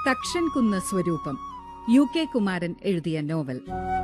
തക്ഷൻ കുന്ന് സ്വരൂപം U K Kumaran എഴുതിയ നോവൽ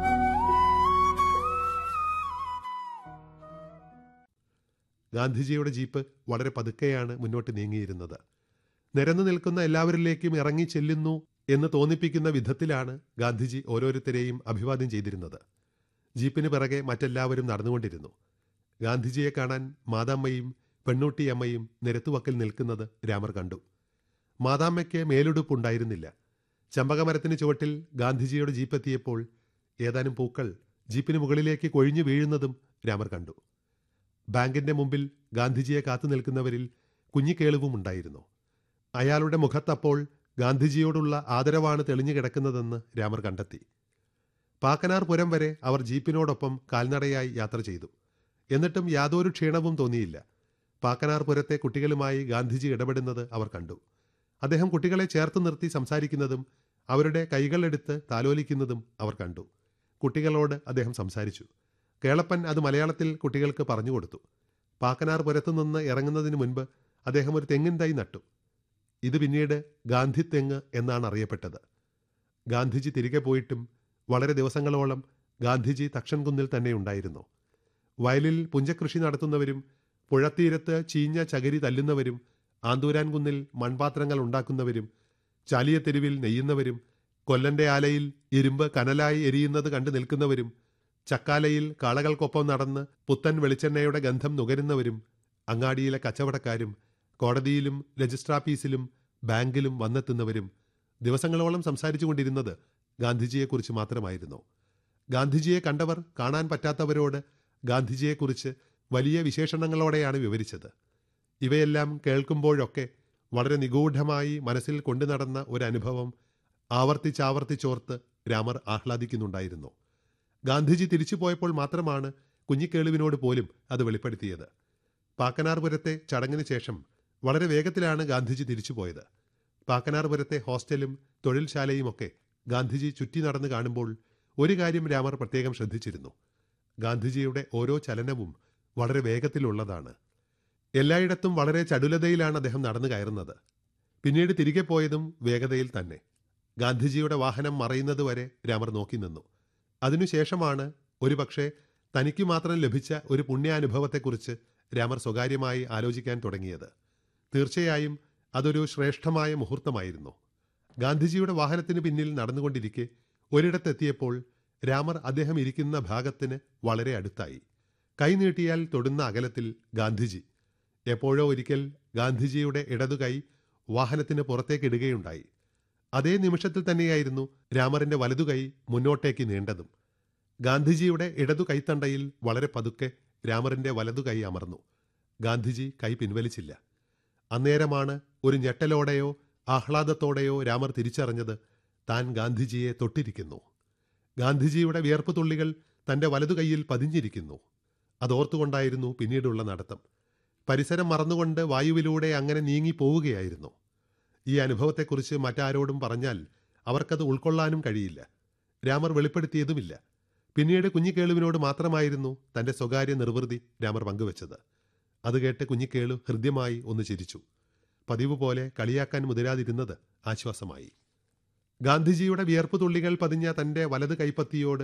ഗാന്ധിജിയുടെ ജീപ്പ് വളരെ പതുക്കെയാണ് മുന്നോട്ട് നീങ്ങിയിരുന്നത് നിരന്നു നിൽക്കുന്ന എല്ലാവരിലേക്കും ഇറങ്ങി ചെല്ലുന്നു എന്ന് തോന്നിപ്പിക്കുന്ന വിധത്തിലാണ് ഗാന്ധിജി ഓരോരുത്തരെയും അഭിവാദ്യം ചെയ്തിരുന്നത് ജീപ്പിന് പിറകെ മറ്റെല്ലാവരും നടന്നുകൊണ്ടിരുന്നു ഗാന്ധിജിയെ കാണാൻ മാതാമ്മയും പെണ്ണൂട്ടിയമ്മയും നിരത്തുവക്കിൽ നിൽക്കുന്നത് രാമർ കണ്ടു മാതാമ്മയ്ക്ക് മേലുടുപ്പുണ്ടായിരുന്നില്ല ചമ്പകമരത്തിന് ചുവട്ടിൽ ഗാന്ധിജിയുടെ ജീപ്പ് എത്തിയപ്പോൾ ഏതാനും പൂക്കൾ ജീപ്പിന് മുകളിലേക്ക് കൊഴിഞ്ഞു വീഴുന്നതും രാമർ കണ്ടു ബാങ്കിന്റെ മുമ്പിൽ ഗാന്ധിജിയെ കാത്തു നിൽക്കുന്നവരിൽ കുഞ്ഞിക്കേളുവും ഉണ്ടായിരുന്നു അയാളുടെ മുഖത്തപ്പോൾ ഗാന്ധിജിയോടുള്ള ആദരവാണ് തെളിഞ്ഞു കിടക്കുന്നതെന്ന് രാമർ കണ്ടെത്തി പാക്കനാർ പുരം വരെ അവർ ജീപ്പിനോടൊപ്പം കാൽനടയായി യാത്ര ചെയ്തു എന്നിട്ടും യാതൊരു ക്ഷീണവും തോന്നിയില്ല പാക്കനാർ പുരത്തെ കുട്ടികളുമായി ഗാന്ധിജി ഇടപെടുന്നത് അവർ കണ്ടു അദ്ദേഹം കുട്ടികളെ ചേർത്ത് നിർത്തി സംസാരിക്കുന്നതും അവരുടെ കൈകളെടുത്ത് താലോലിക്കുന്നതും അവർ കണ്ടു കുട്ടികളോട് അദ്ദേഹം സംസാരിച്ചു കേളപ്പൻ അത് മലയാളത്തിൽ കുട്ടികൾക്ക് പറഞ്ഞു കൊടുത്തു പാക്കനാർ പുരത്തു നിന്ന് ഇറങ്ങുന്നതിന് മുൻപ് അദ്ദേഹം ഒരു തെങ്ങിൻ തൈ നട്ടു ഇത് പിന്നീട് ഗാന്ധി തെങ്ങ് എന്നാണ് അറിയപ്പെട്ടത് ഗാന്ധിജി തിരികെ പോയിട്ടും വളരെ ദിവസങ്ങളോളം ഗാന്ധിജി തക്ഷൻകുന്നിൽ തന്നെ ഉണ്ടായിരുന്നു വയലിൽ പുഞ്ചകൃഷി നടത്തുന്നവരും പുഴത്തീരത്ത് ചീഞ്ഞ ചകിരി തല്ലുന്നവരും ആന്തൂരാൻ കുന്നിൽ മൺപാത്രങ്ങൾ ഉണ്ടാക്കുന്നവരും ചാലിയത്തെരുവിൽ നെയ്യുന്നവരും കൊല്ലന്റെ ആലയിൽ ഇരുമ്പ് കനലായി എരിയുന്നത് കണ്ടു നിൽക്കുന്നവരും ചക്കാലയിൽ കാളകൾക്കൊപ്പം നടന്ന് പുത്തൻ വെളിച്ചെണ്ണയുടെ ഗന്ധം നുകരുന്നവരും അങ്ങാടിയിലെ കച്ചവടക്കാരും കോടതിയിലും രജിസ്ട്രാഫീസിലും ബാങ്കിലും വന്നെത്തുന്നവരും ദിവസങ്ങളോളം സംസാരിച്ചു കൊണ്ടിരുന്നത് ഗാന്ധിജിയെക്കുറിച്ച് മാത്രമായിരുന്നു ഗാന്ധിജിയെ കണ്ടവർ കാണാൻ പറ്റാത്തവരോട് ഗാന്ധിജിയെക്കുറിച്ച് വലിയ വിശേഷണങ്ങളോടെയാണ് വിവരിച്ചത് ഇവയെല്ലാം കേൾക്കുമ്പോഴൊക്കെ വളരെ നിഗൂഢമായി മനസ്സിൽ കൊണ്ടു നടന്ന ഒരു അനുഭവം ആവർത്തിച്ചാവർത്തിച്ചോർത്ത് രാമർ ആഹ്ലാദിക്കുന്നുണ്ടായിരുന്നു ഗാന്ധിജി തിരിച്ചു പോയപ്പോൾ മാത്രമാണ് കുഞ്ഞിക്കേളുവിനോട് പോലും അത് വെളിപ്പെടുത്തിയത് പാക്കനാർപുരത്തെ ചടങ്ങിന് ശേഷം വളരെ വേഗത്തിലാണ് ഗാന്ധിജി തിരിച്ചുപോയത് പാക്കനാർപുരത്തെ ഹോസ്റ്റലും തൊഴിൽശാലയുമൊക്കെ ഗാന്ധിജി ചുറ്റി നടന്ന് കാണുമ്പോൾ ഒരു കാര്യം രാമർ പ്രത്യേകം ശ്രദ്ധിച്ചിരുന്നു ഗാന്ധിജിയുടെ ഓരോ ചലനവും വളരെ വേഗത്തിലുള്ളതാണ് എല്ലായിടത്തും വളരെ ചടുലതയിലാണ് അദ്ദേഹം നടന്നു കയറുന്നത് പിന്നീട് തിരികെ പോയതും വേഗതയിൽ തന്നെ ഗാന്ധിജിയുടെ വാഹനം മറയുന്നതുവരെ രാമർ നോക്കി നിന്നു അതിനുശേഷമാണ് ഒരുപക്ഷെ തനിക്ക് മാത്രം ലഭിച്ച ഒരു പുണ്യാനുഭവത്തെക്കുറിച്ച് രാമർ സ്വകാര്യമായി ആലോചിക്കാൻ തുടങ്ങിയത് തീർച്ചയായും അതൊരു ശ്രേഷ്ഠമായ മുഹൂർത്തമായിരുന്നു ഗാന്ധിജിയുടെ വാഹനത്തിന് പിന്നിൽ നടന്നുകൊണ്ടിരിക്കെ ഒരിടത്തെത്തിയപ്പോൾ രാമർ അദ്ദേഹം ഇരിക്കുന്ന ഭാഗത്തിന് വളരെ അടുത്തായി കൈനീട്ടിയാൽ തൊടുന്ന അകലത്തിൽ ഗാന്ധിജി എപ്പോഴോ ഒരിക്കൽ ഗാന്ധിജിയുടെ ഇടതുകൈ വാഹനത്തിന് പുറത്തേക്കിടുകയുണ്ടായി അതേ നിമിഷത്തിൽ തന്നെയായിരുന്നു രാമറിന്റെ വലതുകൈ മുന്നോട്ടേക്ക് നീണ്ടതും ഗാന്ധിജിയുടെ ഇടതു കൈത്തണ്ടയിൽ വളരെ പതുക്കെ രാമറിന്റെ വലതുകൈ അമർന്നു ഗാന്ധിജി കൈ പിൻവലിച്ചില്ല അന്നേരമാണ് ഒരു ഞെട്ടലോടെയോ ആഹ്ലാദത്തോടെയോ രാമർ തിരിച്ചറിഞ്ഞത് താൻ ഗാന്ധിജിയെ തൊട്ടിരിക്കുന്നു ഗാന്ധിജിയുടെ വിയർപ്പ് തുള്ളികൾ തന്റെ വലതുകൈയിൽ പതിഞ്ഞിരിക്കുന്നു അതോർത്തുകൊണ്ടായിരുന്നു പിന്നീടുള്ള നടത്തം പരിസരം മറന്നുകൊണ്ട് വായുവിലൂടെ അങ്ങനെ നീങ്ങി പോവുകയായിരുന്നു ഈ അനുഭവത്തെക്കുറിച്ച് മറ്റാരോടും പറഞ്ഞാൽ അവർക്കത് ഉൾക്കൊള്ളാനും കഴിയില്ല രാമർ വെളിപ്പെടുത്തിയതുമില്ല പിന്നീട് കുഞ്ഞിക്കേളുവിനോട് മാത്രമായിരുന്നു തന്റെ സ്വകാര്യ നിർവൃതി രാമർ പങ്കുവച്ചത് അത് കേട്ട് കുഞ്ഞിക്കേളു ഹൃദ്യമായി ഒന്ന് ചിരിച്ചു പതിവ് പോലെ കളിയാക്കാൻ മുതിരാതിരുന്നത് ആശ്വാസമായി ഗാന്ധിജിയുടെ വിയർപ്പ് തുള്ളികൾ പതിഞ്ഞ തന്റെ വലത് കൈപ്പത്തിയോട്